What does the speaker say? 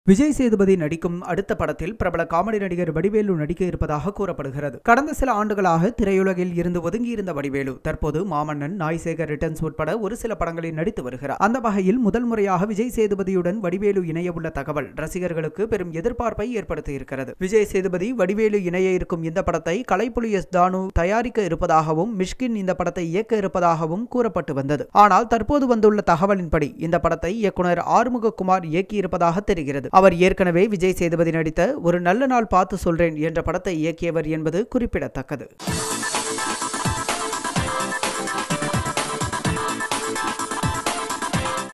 விஜய் சேதுபதி நடிக்கும் அடுத்த படத்தில் பிரபல காமெடி நடிகர் வடிவேலு நடிக்க இருப்பதாக கூறப்படுகிறது கடந்த சில ஆண்டுகளாக திரையுலகில் இருந்து ஒதுங்கியிருந்த வடிவேலு தற்போது மாமன்னன் நாய்சேகர் ரிட்டர்ன்ஸ் உட்பட ஒரு சில படங்களில் நடித்து வருகிறார் அந்த வகையில் முதல் முறையாக விஜய் சேதுபதியுடன் வடிவேலு இணைய உள்ள தகவல் ரசிகர்களுக்கு பெரும் எதிர்பார்ப்பை ஏற்படுத்தி இருக்கிறது விஜய் சேதுபதி வடிவேலு இணைய இருக்கும் இந்த படத்தை கலைப்புலி எஸ் தானு தயாரிக்க இருப்பதாகவும் மிஷ்கின் இந்த படத்தை இயக்க இருப்பதாகவும் கூறப்பட்டு வந்தது ஆனால் தற்போது வந்துள்ள தகவலின்படி இந்த படத்தை இயக்குனர் ஆறுமுககுமார் இயக்கியிருப்பதாக தெரிகிறது அவர் ஏற்கனவே விஜய் சேதுபதி நடித்த ஒரு நல்ல நாள் பார்த்து சொல்றேன் என்ற படத்தை இயக்கியவர் என்பது குறிப்பிடத்தக்கது